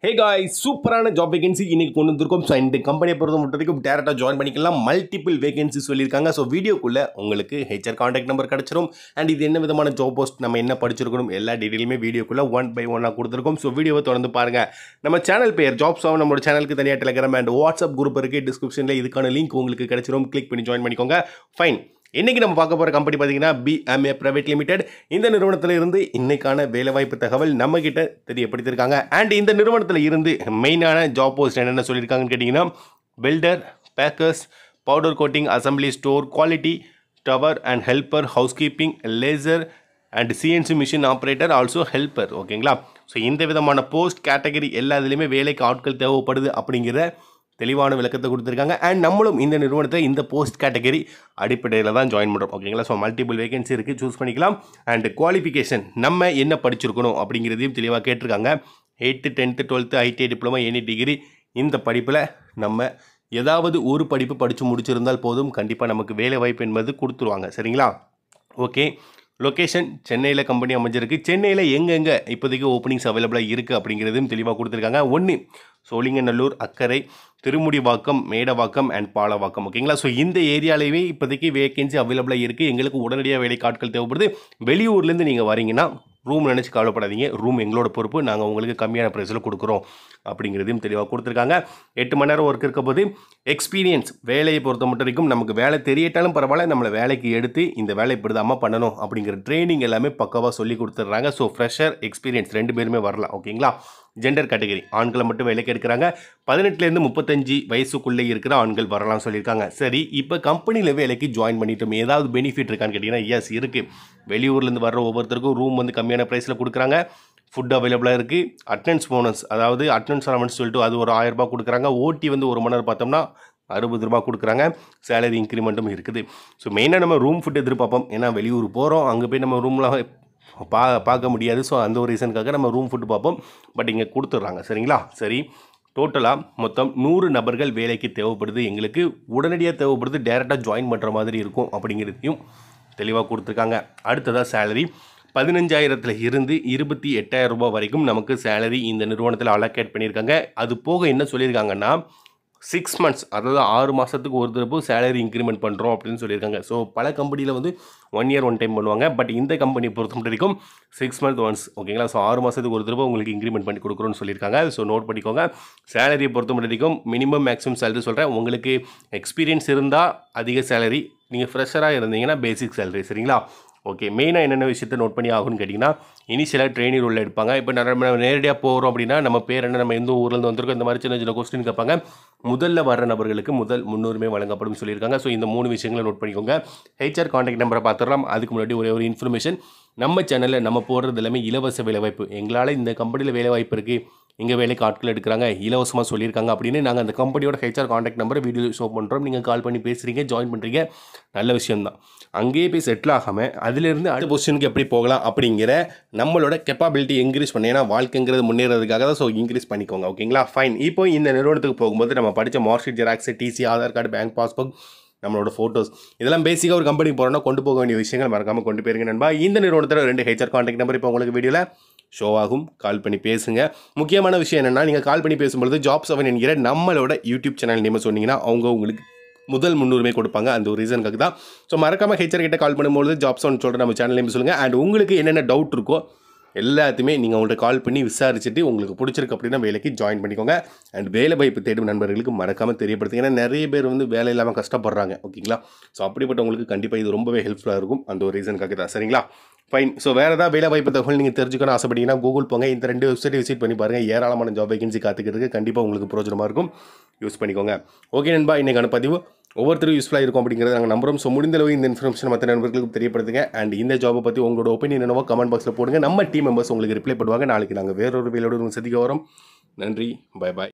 ஹே காய் சூப்பரான job vacancy இன்னைக்கு கொண்டு வந்திருக்கோம் ஸோ இந்த கம்பெனியை பொறுத்த மட்டும் வரைக்கும் டேரெக்டாக ஜாயின் பண்ணிக்கலாம் மல்டிபிள் வேகன்சி சொல்லியிருக்காங்க ஸோ வீடியோக்குள்ளே உங்களுக்கு ஹெச்ஆர் காண்டாக்ட் நம்பர் கிடச்சிரும் அண்ட் இது என்ன விதமான ஜாப் போஸ்ட் நம்ம என்ன படிச்சிருக்கணும் எல்லா டீட்டெயிலுமே வீடியோக்குள்ளே ஒன் பை ஒன்னாக கொடுத்துருக்கோம் ஸோ வீடியோவை தொடர்ந்து பாருங்கள் நம்ம சேனல் பேர் ஜாப் சாவ் நம்மளோட சேனலுக்கு தனியாக டெலிகிராம் அண்ட் வாட்ஸ்அப் குரூப் இருக்குது டிஸ்கிரிப்ஷனில் இதுக்கான லிங்க் உங்களுக்கு கிடச்சிரும் கிளிக் பண்ணி ஜாயின் பண்ணிக்கோங்க ஃபைன் இன்னைக்கு நம்ம பார்க்க போகிற கம்பெனி பார்த்தீங்கன்னா பிஎம்ஏ பிரைவேட் லிமிடெட் இந்த நிறுவனத்தில் இருந்து இன்னைக்கான வேலைவாய்ப்பு தகவல் நம்ம கிட்ட தெரியப்படுத்தியிருக்காங்க அண்ட் இந்த நிறுவனத்தில் இருந்து மெயினான ஜாப் போஸ்ட் என்னென்ன சொல்லியிருக்காங்கன்னு கேட்டிங்கன்னா welder packers powder coating assembly store quality tower and helper housekeeping laser and CNC machine operator also helper ஓகேங்களா ஸோ இந்த விதமான போஸ்ட் கேட்டகரி எல்லா இதுலேயுமே வேலைக்கு ஆட்கள் தேவைப்படுது அப்படிங்கிற தெளிவான விளக்கத்தை கொடுத்துருக்காங்க அண்ட் நம்மளும் இந்த நிறுவனத்தை இந்த போஸ்ட் கேட்டகரி அடிப்படையில் தான் ஜாயின் பண்ணுறோம் ஓகேங்களா ஸோ மல்டிபிள் வேகன்சி இருக்குது சூஸ் பண்ணிக்கலாம் அண்ட் குவாலிஃபிகேஷன் நம்ம என்ன படிச்சிருக்கணும் அப்படிங்கிறதையும் தெளிவாக கேட்டிருக்காங்க eighth tenth twelfth ITI diploma any degree இந்த படிப்பில் நம்ம ஏதாவது ஒரு படிப்பு படித்து முடிச்சிருந்தால் போதும் கண்டிப்பாக நமக்கு வேலை வாய்ப்பு என்பது கொடுத்துருவாங்க சரிங்களா ஓகே லொக்கேஷன் சென்னையில் கம்பெனி அமைஞ்சிருக்கு சென்னையில் எங்கெங்கே இப்போதைக்கு ஓப்பனிங்ஸ் அவைலபிளாக இருக்குது அப்படிங்கிறதையும் தெளிவாக கொடுத்துருக்காங்க ஒன்று சோழிங்கநல்லூர் அக்கரை திருமுடிவாக்கம் மேடவாக்கம் அண்ட் பாலவாக்கம் ஓகேங்களா ஸோ இந்த ஏரியாலேயுமே இப்போதைக்கு வேகன்சி அவைலபிளாக இருக்குது எங்களுக்கு உடனடியாக வேலைக்கு ஆட்கள் தேவைப்படுது வெளியூர்லேருந்து நீங்கள் வரீங்கன்னா ரூம் நினச்சி கவலைப்படாதீங்க ரூம் எங்களோட பொறுப்பு நாங்கள் உங்களுக்கு கம்மியான ப்ரைஸில் கொடுக்குறோம் அப்படிங்கிறதையும் தெளிவாக கொடுத்துருக்காங்க எட்டு மணி நேரம் ஒர்க் இருக்க போது எக்ஸ்பீரியன்ஸ் வேலையை பொறுத்த மட்டும் வரைக்கும் நமக்கு வேலை தெரியட்டாலும் பரவாயில்ல நம்மளை வேலைக்கு எடுத்து இந்த வேலை இப்படி தான் பண்ணணும் அப்படிங்கிற ட்ரைனிங் எல்லாமே பக்கவாக சொல்லி கொடுத்துட்றாங்க ஸோ ஃப்ரெஷர் எக்ஸ்பீரியன்ஸ் ரெண்டு பேருமே வரலாம் ஓகேங்களா ஜெண்டர் கேட்டகரி ஆண்களை மட்டும் வேலைக்கு எடுக்கிறாங்க பதினெட்டுலேருந்து முப்பத்தஞ்சு வயசுக்குள்ளே இருக்கிற ஆண்கள் வரலாம் சொல்லியிருக்காங்க சரி இப்போ கம்பெனியில் வேலைக்கு ஜாயின் பண்ணிட்டோம் ஏதாவது பெனிஃபிட் இருக்கான்னு கேட்டிங்கன்னா எஸ் இருக்குது வெளியூர்லேருந்து வர்ற ஒவ்வொருத்தருக்கும் ரூம் வந்து கம்மியான ப்ரைஸில் கொடுக்குறாங்க ஃபுட் அவைலபிளாக இருக்குது அட்டனன்ஸ் போனஸ் அதாவது அட்டனன்ஸ் அலவன்ஸ் சொல்லிட்டு அது ஒரு ஆயிரம் ரூபாய் கொடுக்குறாங்க ஓடி வந்து ஒரு மணி நேரம் பார்த்தோம்னா அறுபது ரூபா கொடுக்குறாங்க சேலரி இன்க்ரிமெண்ட்டும் இருக்குது ஸோ மெயினாக நம்ம ரூம் ஃபுட் எதிர்பார்ப்போம் ஏன்னா வெளியூர் போகிறோம் அங்கே போய் நம்ம ரூம்லாம் பா பார்க்க முடியாது ஸோ அந்த ஒரு ரீசனுக்காக நம்ம ரூம் ஃபுட்டு பார்ப்போம் பட் இங்கே கொடுத்துட்றாங்க சரிங்களா சரி டோட்டலாக மொத்தம் நூறு நபர்கள் வேலைக்கு தேவைப்படுது எங்களுக்கு உடனடியாக தேவைப்படுது டேரெக்டாக ஜாயின் பண்ணுற மாதிரி இருக்கும் அப்படிங்கிறதையும் தெளிவாக கொடுத்துருக்காங்க அடுத்ததாக சேலரி பதினஞ்சாயிரத்தில் இருந்து இருபத்தி எட்டாயிரம் ரூபாய் வரைக்கும் நமக்கு சேலரி இந்த நிறுவனத்தில் அலோகேட் பண்ணியிருக்காங்க அது போக என்ன சொல்லியிருக்காங்கன்னா சிக்ஸ் மந்த்ஸ் அதாவது ஆறு மாதத்துக்கு ஒரு தடவை சேலரி இன்க்ரிமெண்ட் பண்ணுறோம் அப்படின்னு சொல்லியிருக்காங்க ஸோ பல கம்பெனியில் வந்து ஒன் இயர் ஒன் டைம் பண்ணுவாங்க பட் இந்த கம்பெனி பொறுத்த மட்டும் வரைக்கும் சிக்ஸ் மந்த் ஒன்ஸ் ஓகேங்களா ஸோ ஆறு மாதத்துக்கு ஒரு தடவை உங்களுக்கு இன்க்ரிமெண்ட் பண்ணி கொடுக்குறோன்னு சொல்லியிருக்காங்க ஸோ நோட் பண்ணிக்கோங்க சேலரியை பொறுத்த மட்டும் வரைக்கும் மினிமம் மேக்ஸிமம் சேலரி சொல்கிறேன் உங்களுக்கு எக்ஸ்பீரியன்ஸ் இருந்தால் அதிக சேலரி நீங்கள் ஃப்ரெஷராக இருந்தீங்கன்னா பேசிக் சேலரி சரிங்களா ஓகே மெயினாக என்னென்ன விஷயத்தை நோட் பண்ணி ஆகும்னு கேட்டிங்கன்னா இனிஷியலாக ட்ரெயினிங் ரோலில் எடுப்பாங்க இப்போ நம்ம நேரடியாக போகிறோம் அப்படின்னா நம்ம பேர் என்ன நம்ம எந்த ஊர்லேருந்து வந்திருக்கோம் இந்த மாதிரி சின்ன சின்ன கொஸ்டின் கேட்பாங்க முதல்ல வர நபர்களுக்கு முதல் முன்னுரிமை வழங்கப்படும் சொல்லியிருக்காங்க ஸோ இந்த மூணு விஷயங்களை நோட் பண்ணிக்கோங்க ஹெச்ஆர் காண்டாக்ட் நம்பரை பார்த்துடலாம் அதுக்கு முன்னாடி ஒரே ஒரு இன்ஃபர்மேஷன் நம்ம சேனலில் நம்ம போடுறது எல்லாமே இலவச வேலைவாய்ப்பு எங்களால் இந்த கம்பெனியில் வேலைவாய்ப்பு இருக்குது இங்கே வேலைக்கு ஆட்கள் எடுக்கிறாங்க இலவசமாக சொல்லியிருக்காங்க அப்படின்னு நாங்கள் அந்த கம்பெனியோட ஹெச்ஆர் காண்டாக்ட் நம்பரை வீடியோ ஷோ பண்ணுறோம் நீங்கள் கால் பண்ணி பேசுகிறீங்க ஜாயின் பண்ணுறீங்க நல்ல விஷயம்தான் அங்கேயே போய் செட்டில் ஆகாமல் அதிலிருந்து அடுத்த பொசிஷனுக்கு எப்படி போகலாம் அப்படிங்கிற நம்மளோட கெப்பாபிலிட்டி இன்க்ரீஸ் பண்ணி ஏன்னா வாழ்க்கைங்கிறது முன்னேறதுக்காக தான் ஸோ இன்க்ரீஸ் பண்ணிக்கோங்க ஓகேங்களா ஃபைன் இப்போ இந்த நிறுவனத்துக்கு போகும்போது நம்ம படித்த marksheet xerox TC Aadhaar card bank passbook நம்மளோட ஃபோட்டோஸ் இதெல்லாம் பேசிக்காக ஒரு கம்பெனி போகிறோன்னா கொண்டு போக வேண்டிய விஷயங்கள் மறக்காமல் கொண்டு போயிருங்க நண்பா இந்த நிறுவனத்தில் ரெண்டு ஹெச்ஆர் காண்டாக்ட் நம்பர் இப்போ உங்களுக்கு வீடியோவில் ஷோ ஆகும் கால் பண்ணி பேசுங்க முக்கியமான விஷயம் என்னென்னா நீங்கள் கால் பண்ணி பேசும்பொழுது ஜாப் செவன் என்கிற நம்மளோட யூடியூப் சேனல் நேம் சொன்னீங்கன்னா அவங்க உங்களுக்கு முதல் முன்னுரிமை கொடுப்பாங்க அந்த ஒரு ரீசனுக்காக தான் ஸோ மறக்காமல் ஹெச்ஆர் கிட்ட கால் பண்ணும்போது ஜாப் செவன் சொல்கிற நம்ம சேனல் நேம் சொல்லுங்கள் அண்ட் உங்களுக்கு என்னென்ன டவுட் இருக்கோ எல்லாத்தையுமே நீங்கள் அவங்கள்ட்ட கால் பண்ணி விசாரிச்சுட்டு உங்களுக்கு பிடிச்சிருக்கு அப்படின்னா வேலைக்கு ஜாயின் பண்ணிக்கோங்க அண்ட் வேலை வாய்ப்பு தேடும் நண்பர்களுக்கு மறக்காமல் தெரியப்படுத்துங்க ஏன்னா நிறைய பேர் வந்து வேலை இல்லாமல் கஷ்டப்படுறாங்க ஓகேங்களா ஸோ அப்படிப்பட்டவங்களுக்கு கண்டிப்பாக இது ரொம்பவே ஹெல்ப்ஃபுல்லாக இருக்கும் அந்த ஒரு ரீசனுக்காக தான் சரிங்களா ஃபைன் ஸோ வேறு ஏதாவது வேலை வாய்ப்பு தகவல் நீங்கள் தெரிஞ்சுக்கணும் ஆசைப்பட்டீங்கன்னா கூகுள் போங்க இந்த ரெண்டு வெப்சைட் விசிட் பண்ணி பாருங்கள் ஏராளமான ஜாப் வேகன்சி காத்துக்கிறதுக்கு கண்டிப்பாக உங்களுக்கு பிரோஜனமாக இருக்கும் யூஸ் பண்ணிக்கோங்க ஓகே நண்பா இன்றைக்கான பதிவு ஒவ்வொருத்தரும் யூஸ்ஃபுல்லாக இருக்கும் அப்படிங்கிறத நாங்கள் நம்புறோம் ஸோ முடிந்தளவு இந்த இன்ஃபர்மேஷன் மற்ற நண்பர்களுக்கு தெரியப்படுத்துங்க அண்ட் இந்த ஜாபை பற்றி உங்களோட ஒப்பீனியன் என்னவோ கமெண்ட் பாக்ஸில் போடுங்க நம்ம டீம் மெம்பர்ஸ் உங்களுக்கு ரிப்ளை பண்ணுவாங்க நாளைக்கு நாங்கள் வேறொரு வேலையோடு சந்திக்க வரோம் நன்றி பை பாய்